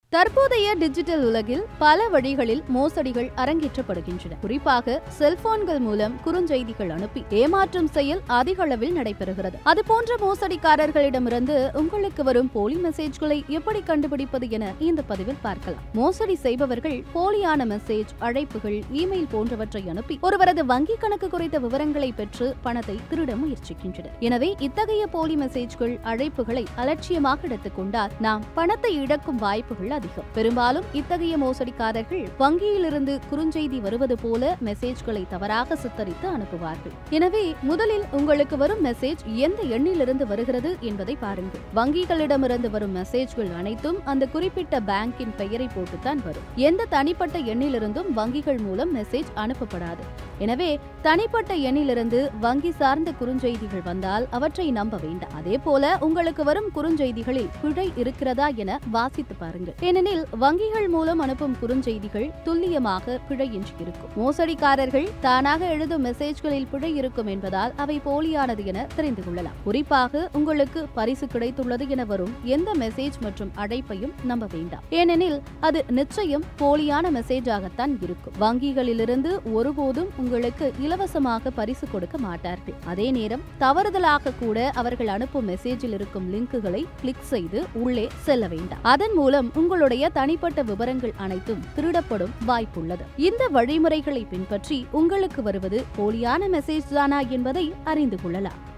தற்போதைய டிஜிட்டல் உலகில் பல வழிகளில் மோசடிகள் அரங்கேற்றப்படுகின்றன குறிப்பாக செல்போன்கள் மூலம் குறுஞ்செய்திகள் அனுப்பி ஏமாற்றும் செயல் அதிக அளவில் நடைபெறுகிறது அதுபோன்ற மோசடிக்காரர்களிடமிருந்து உங்களுக்கு வரும் போலி மெசேஜ்களை எப்படி கண்டுபிடிப்பது என இந்த பதிவில் பார்க்கலாம் மோசடி செய்பவர்கள் போலியான மெசேஜ் அழைப்புகள் இமெயில் போன்றவற்றை அனுப்பி ஒருவரது வங்கி கணக்கு குறித்த விவரங்களை பெற்று பணத்தை திருட முயற்சிக்கின்றனர் எனவே இத்தகைய போலி மெசேஜ்கள் அழைப்புகளை அலட்சியமாக எடுத்துக் கொண்டால் நாம் பணத்தை இழக்கும் வாய்ப்புகள் அதிகம் பெரும்பாலும் இத்தகைய மோசடிக்காரர்கள் வங்கியிலிருந்து குறுஞ்செய்தி வருவது போல மெசேஜ்களை தவறாக சித்தரித்து அனுப்புவார்கள் எனவே முதலில் உங்களுக்கு வரும் மெசேஜ் எந்த எண்ணிலிருந்து வருகிறது என்பதை பாருங்கள் வங்கிகளிடமிருந்து வரும் மெசேஜ்கள் அனைத்தும் அந்த குறிப்பிட்ட பேங்கின் பெயரை போட்டுத்தான் வரும் எந்த தனிப்பட்ட எண்ணிலிருந்தும் வங்கிகள் மூலம் மெசேஜ் அனுப்பப்படாது எனவே தனிப்பட்ட எண்ணிலிருந்து வங்கி சார்ந்த குறுஞ்செய்திகள் வந்தால் அவற்றை நம்ப வேண்டாம் அதே போல உங்களுக்கு வரும் குறுஞ்செய்திகளில் பிழை இருக்கிறதா என வாசித்து பாருங்கள் ஏனெனில் வங்கிகள் மூலம் அனுப்பும் குறுஞ்செய்திகள் துல்லியமாக பிழையின்றி இருக்கும் மோசடிக்காரர்கள் தானாக எழுதும் மெசேஜ்களில் பிழை இருக்கும் என்பதால் அவை போலியானது என தெரிந்து கொள்ளலாம் குறிப்பாக உங்களுக்கு பரிசு கிடைத்துள்ளது என வரும் எந்த மெசேஜ் மற்றும் அழைப்பையும் நம்ப வேண்டாம் ஏனெனில் அது நிச்சயம் போலியான மெசேஜாகத்தான் இருக்கும் வங்கிகளிலிருந்து ஒருபோதும் உங்களுக்கு இலவசமாக பரிசு கொடுக்க மாட்டார்கள் அதே நேரம் தவறுதலாக கூட அவர்கள் அனுப்பும் மெசேஜில் இருக்கும் லிங்குகளை கிளிக் செய்து உள்ளே செல்ல வேண்டாம் அதன் மூலம் உங்களுடைய தனிப்பட்ட விவரங்கள் அனைத்தும் திருடப்படும் வாய்ப்புள்ளது இந்த வழிமுறைகளை பின்பற்றி உங்களுக்கு வருவது போலியான மெசேஜ் தானா என்பதை அறிந்து கொள்ளலாம்